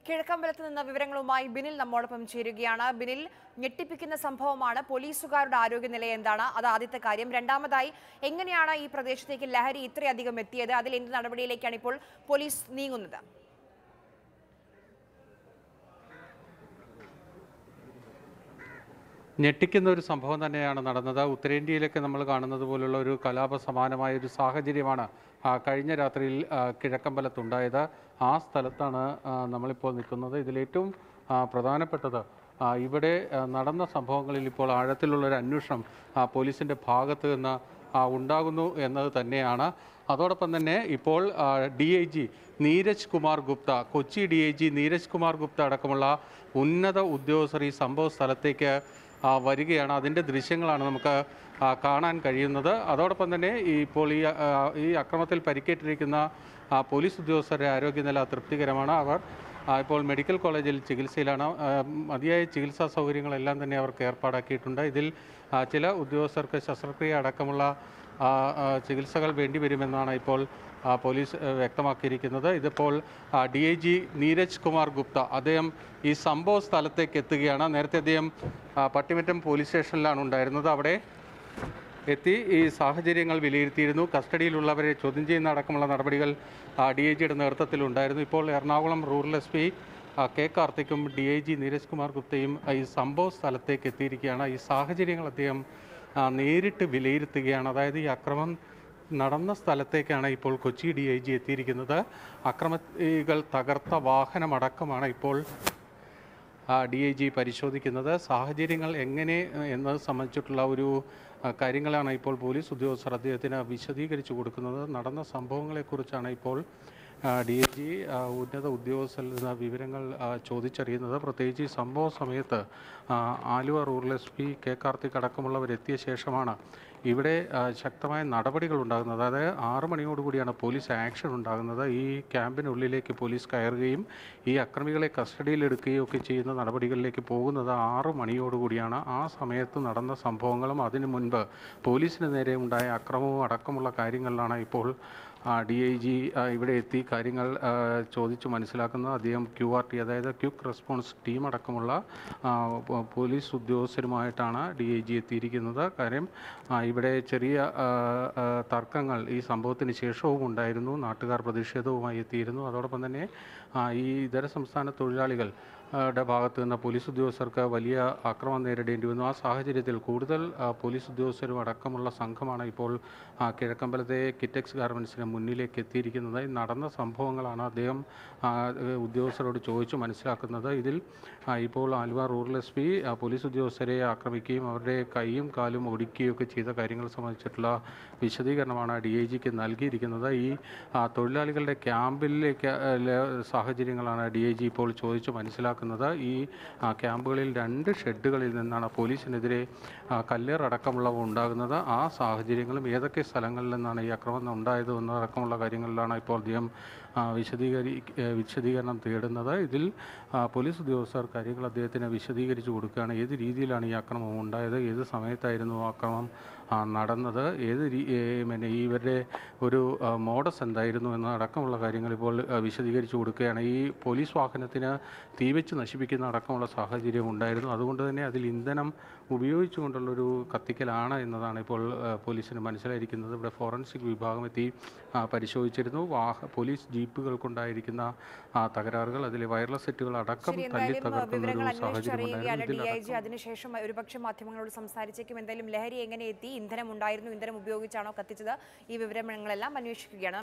കിഴക്കമ്പലത്ത് നിന്ന് വിവരങ്ങളുമായി ബിനിൽ നമ്മോടൊപ്പം ചേരുകയാണ് ബിനിൽ ഞെട്ടിപ്പിക്കുന്ന സംഭവമാണ് പോലീസുകാരുടെ ആരോഗ്യനില എന്താണ് അത് ആദ്യത്തെ കാര്യം രണ്ടാമതായി എങ്ങനെയാണ് ഈ പ്രദേശത്തേക്ക് ലഹരി ഇത്രയധികം എത്തിയത് അതിൽ എന്ത് നടപടിയിലേക്കാണ് ഇപ്പോൾ പോലീസ് നീങ്ങുന്നത് ഞെട്ടിക്കുന്ന ഒരു സംഭവം തന്നെയാണ് നടന്നത് ഉത്തരേന്ത്യയിലൊക്കെ നമ്മൾ കാണുന്നത് പോലുള്ള ഒരു കലാപ സമാനമായ ഒരു സാഹചര്യമാണ് ആ, കഴിഞ്ഞ രാത്രിയിൽ ആ, കിഴക്കമ്പലത്തുണ്ടായത് ആ സ്ഥലത്താണ് ആ, നമ്മളിപ്പോൾ നിൽക്കുന്നത് ഇതിലേറ്റവും ആ, പ്രധാനപ്പെട്ടത് ആ, ഇവിടെ ആ, നടന്ന സംഭവങ്ങളിൽ ഇപ്പോൾ ആഴത്തിലുള്ള ഒരു അന്വേഷണം ആ, പോലീസിൻ്റെ ഭാഗത്ത് നിന്ന് ആ, ഉണ്ടാകുന്നു എന്നത് തന്നെയാണ് അതോടൊപ്പം തന്നെ ഇപ്പോൾ D I G Neeraj Kumar Gupta Kochi D I G Neeraj Kumar Gupta അടക്കമുള്ള ഉന്നത ഉദ്യോഗസ്ഥർ ഈ സംഭവ സ്ഥലത്തേക്ക് ആ, വരികയാണ് അതിൻ്റെ ദൃശ്യങ്ങളാണ് നമുക്ക് ആ, കാണാൻ കഴിയുന്നത് അതോടൊപ്പം തന്നെ ഈ ഇപ്പോൾ ഈ ആ, ഈ അക്രമത്തിൽ പരിക്കേറ്റിരിക്കുന്ന ആ, പോലീസ് ഉദ്യോഗസ്ഥരുടെ ആരോഗ്യനില തൃപ്തികരമാണ് അവർ ആ, ഇപ്പോൾ മെഡിക്കൽ കോളേജിൽ ചികിത്സയിലാണ് ആ, മതിയായ ചികിത്സാ സൗകര്യങ്ങളെല്ലാം തന്നെ അവർക്ക് ഏർപ്പാടാക്കിയിട്ടുണ്ട് ഇതിൽ ആ, ചില ഉദ്യോഗസ്ഥർക്ക് ശസ്ത്രക്രിയ അടക്കമുള്ള ആ, ആ, ചികിത്സകൾ വേണ്ടിവരുമെന്നാണ് ഇപ്പോൾ ആ, പോലീസ് ആ, വ്യക്തമാക്കിയിരിക്കുന്നത് ഇതിപ്പോൾ D I G Neeraj Kumar Gupta അദ്ദേഹം ഈ സംഭവ സ്ഥലത്തേക്ക് എത്തുകയാണ് നേരത്തെ അദ്ദേഹം ആ, പട്ടിമറ്റം പോലീസ് സ്റ്റേഷനിലാണ് ഉണ്ടായിരുന്നത് അവിടെ എത്തി ഈ സാഹചര്യങ്ങൾ വിലയിരുത്തിയിരുന്നു കസ്റ്റഡിയിലുള്ളവരെ ചോദ്യം ചെയ്യുന്ന അടക്കമുള്ള നടപടികൾ ഡി ഐ ജിയുടെ നേതൃത്വത്തിലുണ്ടായിരുന്നു ഇപ്പോൾ Ernakulam rural S P K കാർത്തിക്കും D I G Neeraj Kumar ഗുപ്തയും ആ, ഈ സംഭവ സ്ഥലത്തേക്ക് എത്തിയിരിക്കുകയാണ് ഈ സാഹചര്യങ്ങൾ അദ്ദേഹം ആ, നേരിട്ട് വിലയിരുത്തുകയാണ് അതായത് ഈ അക്രമം നടന്ന സ്ഥലത്തേക്കാണ് ഇപ്പോൾ കൊച്ചി ഡി ഐ ജി എത്തിയിരിക്കുന്നത് അക്രമികൾ തകർത്ത വാഹനമടക്കമാണ് ഇപ്പോൾ ഡി ഐ ജി പരിശോധിക്കുന്നത് സാഹചര്യങ്ങൾ എങ്ങനെ ഏഹ്, എന്നത് സംബന്ധിച്ചിട്ടുള്ള ഒരു ആ, കാര്യങ്ങളാണ് ഇപ്പോൾ പോലീസ് ഉദ്യോഗസ്ഥർ അദ്ദേഹത്തിന് വിശദീകരിച്ചു കൊടുക്കുന്നത് നടന്ന സംഭവങ്ങളെക്കുറിച്ചാണ് ഇപ്പോൾ ഡി ഐ ജി ഉന്നത ഉദ്യോഗസ്ഥരിൽ നിന്ന് വിവരങ്ങൾ ആ, ചോദിച്ചറിയുന്നത് പ്രത്യേകിച്ച് ഈ സംഭവ സമയത്ത് ആ, Aluva rural S P K Karthik അടക്കമുള്ളവരെത്തിയ ശേഷമാണ് ഇവിടെ ആ, ശക്തമായ നടപടികൾ ഉണ്ടാകുന്നത് അതായത് ആറ് മണിയോടുകൂടിയാണ് പോലീസ് ആക്ഷൻ ഉണ്ടാകുന്നത് ഈ ക്യാമ്പിനുള്ളിലേക്ക് പോലീസ് കയറുകയും ഈ അക്രമികളെ കസ്റ്റഡിയിലെടുക്കുകയും ഒക്കെ ചെയ്യുന്ന നടപടികളിലേക്ക് പോകുന്നത് ആറ് മണിയോടുകൂടിയാണ് ആ സമയത്ത് നടന്ന സംഭവങ്ങളും അതിനു മുൻപ് പോലീസിന് നേരെ ഉണ്ടായ അക്രമവും അടക്കമുള്ള കാര്യങ്ങളിലാണ് ഇപ്പോൾ ഡി ഐ ജി ഇവിടെ എത്തി കാര്യങ്ങൾ ആ, ചോദിച്ചു മനസ്സിലാക്കുന്നത് അദ്ദേഹം ക്യു ആർ ടി അതായത് ക്വിക്ക് റെസ്പോൺസ് ടീം അടക്കമുള്ള ആ, പോ- പോലീസ് ഉദ്യോഗസ്ഥരുമായിട്ടാണ് ഡി ഐ ജി എത്തിയിരിക്കുന്നത് കാര്യം ആ, ഇവിടെ ചെറിയ ആ, ആ, തർക്കങ്ങൾ ഈ സംഭവത്തിന് ശേഷവും ഉണ്ടായിരുന്നു നാട്ടുകാർ പ്രതിഷേധവുമായി എത്തിയിരുന്നു അതോടൊപ്പം തന്നെ ആ, ഈ ഇതര സംസ്ഥാന തൊഴിലാളികൾ ആ, ടെ ഭാഗത്ത് നിന്ന് പോലീസ് ഉദ്യോഗസ്ഥർക്ക് വലിയ ആക്രമണം നേരിടേണ്ടി വന്നു ആ സാഹചര്യത്തിൽ കൂടുതൽ ആ, പോലീസ് ഉദ്യോഗസ്ഥരും അടക്കമുള്ള സംഘമാണ് ഇപ്പോൾ ആ, കിഴക്കമ്പലത്തെ കിറ്റക്സ് ഗാർമെൻസിന് മുന്നിലേക്ക് എത്തിയിരിക്കുന്നത് ഈ നടന്ന സംഭവങ്ങളാണ് അദ്ദേഹം ആ, ഏഹ്, ഉദ്യോഗസ്ഥരോട് ചോദിച്ചു മനസ്സിലാക്കുന്നത് ഇതിൽ ആ, ഇപ്പോൾ Aluva rural S P police ഉദ്യോഗസ്ഥരെ ആക്രമിക്കുകയും അവരുടെ കൈയും കാലും ഒടിക്കുകയും ഒക്കെ ചെയ്ത കാര്യങ്ങൾ സംബന്ധിച്ചിട്ടുള്ള വിശദീകരണമാണ് ഡി ഐ ജിക്ക് നൽകിയിരിക്കുന്നത് ഈ ആ, തൊഴിലാളികളുടെ ക്യാമ്പിലേക്ക് ആ, ലെ- സാഹചര്യങ്ങളാണ് ഡി ഐ ജി ഇപ്പോൾ ചോദിച്ചു മനസ്സിലാക്കുന്നത് ഈ ആ, ക്യാമ്പുകളിൽ രണ്ട് ഷെഡുകളിൽ നിന്നാണ് പോലീസിനെതിരെ ആ, കല്ലേറ് അടക്കമുള്ളവ ഉണ്ടാകുന്നത് ആ സാഹചര്യങ്ങളും ഏതൊക്കെ സ്ഥലങ്ങളിൽ നിന്നാണ് ഈ ആക്രമണം ഉണ്ടായത് എന്നതടക്കമുള്ള കാര്യങ്ങളിലാണ് ഇപ്പോൾ അദ്ദേഹം ആ, വിശദീകരി ഏ, വിശദീകരണം തേടുന്നത് ഇതിൽ ആ, പോലീസ് ഉദ്യോഗസ്ഥർ കാര്യങ്ങൾ അദ്ദേഹത്തിന് വിശദീകരിച്ചു കൊടുക്കുകയാണ് ഏത് രീതിയിലാണ് ഈ ആക്രമണം ഉണ്ടായത് ഏത് സമയത്തായിരുന്നു ആക്രമണം ആ, നടന്നത് ഏത് രീ ഏ, പിന്നെ ഇവരുടെ ഒരു ആ, മോഡസ് എന്തായിരുന്നു എന്നതടക്കമുള്ള കാര്യങ്ങൾ ഇപ്പോൾ ആ, വിശദീകരിച്ചു കൊടുക്കുകയാണ് ഈ പോലീസ് വാഹനത്തിന് തീവെച്ച് നശിപ്പിക്കുന്ന അടക്കമുള്ള സാഹചര്യം ഉണ്ടായിരുന്നു അതുകൊണ്ട് തന്നെ അതിൽ ഇന്ധനം ഉപയോഗിച്ചുകൊണ്ടുള്ളൊരു കത്തിക്കലാണ് എന്നതാണ് ഇപ്പോൾ ആ, പോലീസിന് മനസ്സിലായിരിക്കുന്നത് ഇവിടെ ഫോറൻസിക് വിഭാഗം എത്തി ആ, പരിശോധിച്ചിരുന്നു വാഹ പോലീസ് ജീപ്പുകൾക്കുണ്ടായിരിക്കുന്ന ആ, തകരാറുകൾ അതിലെ വയർലെസ് സെറ്റുകൾ അടക്കം ശരി തല്ലി എന്തായാലും തകർക്കുന്ന വിവരങ്ങൾ ഒരു സാഹചര്യം അന്വേഷിച്ചറിയുകയാണ് ഉണ്ടായിരുന്നു ഡി ഐ ജി ഇതിലടക്കം അതിനുശേഷം ഒരുപക്ഷെ മാധ്യമങ്ങളോട് സംസാരിച്ചേക്കും എന്തായാലും ലഹരി എങ്ങനെ എത്തി ഇന്ധനം ഉണ്ടായിരുന്നു ഇന്ധനം ഉപയോഗിച്ചാണോ കത്തിച്ചത് ഈ വിവരങ്ങളെല്ലാം അന്വേഷിക്കുകയാണ്